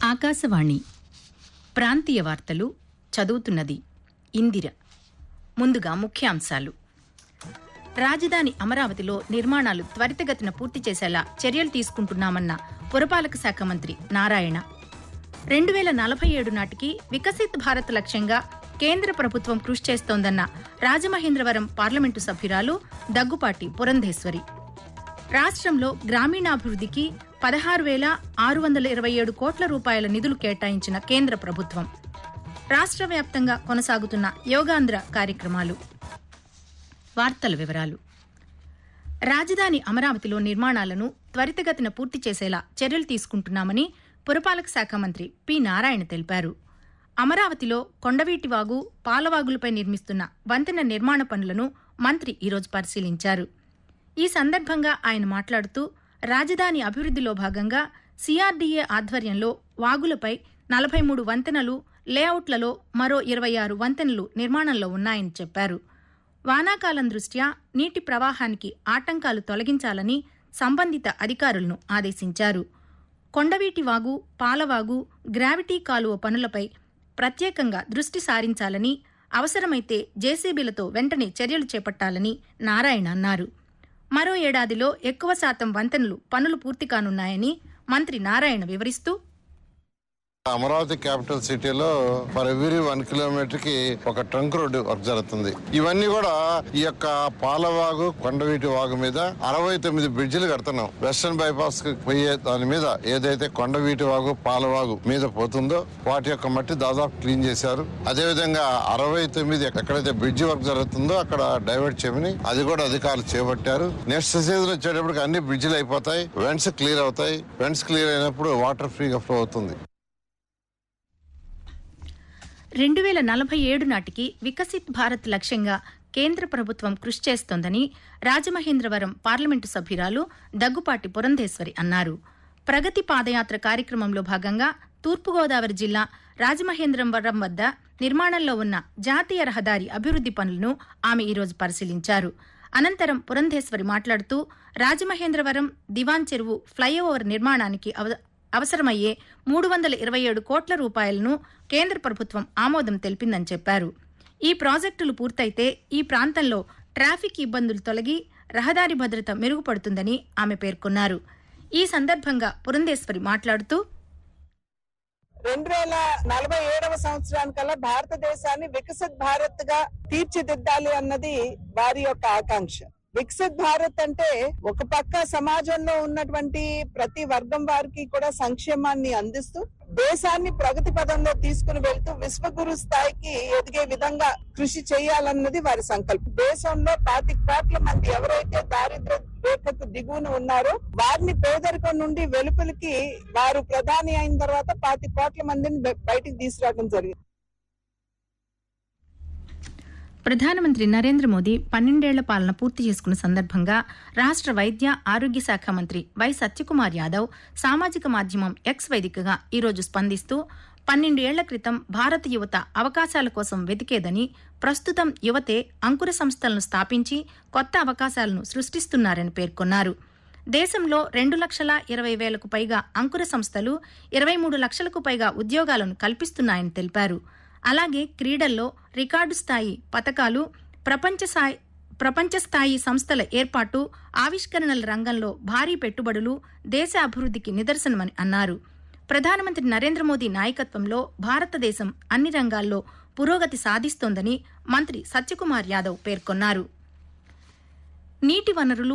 ఆకాశవాణి ప్రాంతీయ వార్తలు చదువుతున్నది ఇందిర ముందుగా ముఖ్యాంశాలు రాజధాని అమరావతిలో నిర్మాణాలు త్వరితగతిన పూర్తి చేసేలా చర్యలు తీసుకుంటున్నామన్న పురపాలక శాఖ మంత్రి నారాయణ రెండు వేల నలభై ఏడు నాటికి వికసిత్ భారత్ లక్ష్యంగా కేంద్ర ప్రభుత్వం కృషి చేస్తోందన్న రాజమహేంద్రవరం పార్లమెంటు సభ్యురాలు దగ్గుపాటి పురంధేశ్వరి రాష్ట్రంలో గ్రామీణాభివృద్ధికి పదహారు వేల ఆరు వందల ఇరవై ఏడు కోట్ల రూపాయల నిధులు కేటాయించిన కేంద్ర ప్రభుత్వం రాష్ట్ర వ్యాప్తంగా కొనసాగుతున్న యోగాంధ్ర కార్యక్రమాలు వార్తల వివరాలు రాజధాని అమరావతిలో నిర్మాణాలను త్వరితగతిన పూర్తి చేసేలా చర్యలు తీసుకుంటున్నామని పురపాలక శాఖ మంత్రి పి నారాయణ తెలిపారు అమరావతిలో కొండవీటివాగు పాలవాగులపై నిర్మిస్తున్న వంతెన నిర్మాణ పనులను మంత్రి ఈరోజు పరిశీలించారు ఈ సందర్భంగా ఆయన మాట్లాడుతూ రాజధాని అభివృద్ధిలో భాగంగా సిఆర్డీఏ ఆధ్వర్యంలో వాగులపై నలభై మూడు వంతెనలు లేఅవుట్లలో మరో ఇరవై ఆరు వంతెనలు నిర్మాణంలో ఉన్నాయని చెప్పారు వానాకాలం దృష్ట్యా నీటి ప్రవాహానికి ఆటంకాలు తొలగించాలని సంబంధిత అధికారులను ఆదేశించారు కొండవీటి వాగు పాలవాగు గ్రావిటీ కాలువ పనులపై ప్రత్యేకంగా దృష్టి సారించాలని అవసరమైతే జేసీబీలతో వెంటనే చర్యలు చేపట్టాలని నారాయణ అన్నారు మరో ఏడాదిలో ఎక్కువ శాతం వంతెనలు పనులు పూర్తి కానున్నాయని మంత్రి నారాయణ వివరిస్తూ అమరావతి క్యాపిటల్ సిటీలో ఫర్ ఎవ్రీ వన్ కిలోమీటర్ కి ఒక ట్రంక్ రోడ్డు వర్క్ జరుగుతుంది ఇవన్నీ కూడా ఈ యొక్క పాలవాగు కొండవీటి వాగు మీద అరవై తొమ్మిది బ్రిడ్జిలు కడుతున్నాం వెస్టర్న్ బైపాస్ కి పోయే దాని మీద ఏదైతే కొండవీటి వాగు పాలవాగు మీద పోతుందో వాటి యొక్క మట్టి దాదాపు క్లీన్ చేశారు అదే విధంగా అరవై తొమ్మిది ఎక్కడైతే బ్రిడ్జి వర్క్ జరుగుతుందో అక్కడ డైవర్ట్ చేయమని అది కూడా అధికారులు చేపట్టారు నెక్స్ట్ సీజన్ వచ్చేటప్పటికి అన్ని బ్రిడ్జిలు అయిపోతాయి వెంట్స్ క్లియర్ అవుతాయి వెంట్స్ క్లియర్ అయినప్పుడు వాటర్ ఫ్రీగా ఫ్లో అవుతుంది రెండు వేల నలభై ఏడు నాటికి వికసిత్ భారత్ లక్ష్యంగా కేంద్ర ప్రభుత్వం కృషి చేస్తోందని రాజమహేంద్రవరం పార్లమెంటు సభ్యురాలు దగ్గుపాటి పురంధేశ్వరి అన్నారు ప్రగతి పాదయాత్ర కార్యక్రమంలో భాగంగా తూర్పుగోదావరి జిల్లా రాజమహేంద్రవరం వద్ద నిర్మాణంలో ఉన్న జాతీయ రహదారి అభివృద్ది పనులను ఆమె ఈరోజు పరిశీలించారు అనంతరం పురంధేశ్వరి మాట్లాడుతూ రాజమహేంద్రవరం దివాన్ చెరువు ఫ్లైఓవర్ నిర్మాణానికి అవ- అవసరమయ్యే మూడు వందల ఇరవై ఏడు కోట్ల రూపాయలను కేంద్ర ప్రభుత్వం ఆమోదం తెలిపిందని చెప్పారు ఈ ప్రాజెక్టులు పూర్తయితే ఈ ప్రాంతంలో ట్రాఫిక్ ఇబ్బందులు తొలగి రహదారి భద్రత మెరుగుపడుతుందని ఆమె పేర్కొన్నారు ఈ సందర్భంగా పురంధేశ్వరి మాట్లాడుతూ రెండు వేల నలభై ఏడవ సంవత్సరానికల్లా భారతదేశాన్ని వికసిత్ భారత్ గా తీర్చిదిద్దాలి అన్నది వారి యొక్క ఆకాంక్ష వికసిత్ భారత్ అంటే ఒక పక్క సమాజంలో ఉన్నటువంటి ప్రతి వర్గం వారికి కూడా సంక్షేమాన్ని అందిస్తూ దేశాన్ని ప్రగతి పదంలో తీసుకుని వెళ్తూ విశ్వగురు స్థాయికి ఎదిగే విధంగా కృషి చేయాలన్నది వారి సంకల్పం దేశంలో పాతి కోట్ల మంది ఎవరైతే దారిద్ర్య రేఖకు దిగువన ఉన్నారో వారిని పేదరికం నుండి వెలుపలికి వారు ప్రధాని అయిన తర్వాత పాతి కోట్ల మందిని బయ- బయటికి తీసుకురావడం జరిగింది ప్రధానమంత్రి నరేంద్ర మోదీ పన్నెండేళ్ల పాలన పూర్తి చేసుకున్న సందర్భంగా రాష్ట్ర వైద్య ఆరోగ్య శాఖ మంత్రి వై సత్యకుమార్ యాదవ్ సామాజిక మాధ్యమం ఎక్స్ వేదికగా ఈరోజు స్పందిస్తూ పన్నెండు ఏళ్ల క్రితం భారత యువత అవకాశాల కోసం వెతికేదని ప్రస్తుతం యువతే అంకుర సంస్థలను స్థాపించి కొత్త అవకాశాలను సృష్టిస్తున్నారని పేర్కొన్నారు దేశంలో రెండు లక్షల ఇరవై వేలకు పైగా అంకుర సంస్థలు ఇరవై మూడు లక్షలకు పైగా ఉద్యోగాలను కల్పిస్తున్నాయని తెలిపారు అలాగే క్రీడల్లో రికార్డు స్థాయి పథకాలు ప్రపంచ స్థాయి ప్రపంచ స్థాయి సంస్థల ఏర్పాటు ఆవిష్కరణల రంగంలో భారీ పెట్టుబడులు దేశ అభివృద్ధికి నిదర్శనమని అన్నారు ప్రధానమంత్రి నరేంద్ర మోదీ నాయకత్వంలో భారతదేశం అన్ని రంగాల్లో పురోగతి సాధిస్తోందని మంత్రి సత్యకుమార్ యాదవ్ పేర్కొన్నారు నీటి వనరులు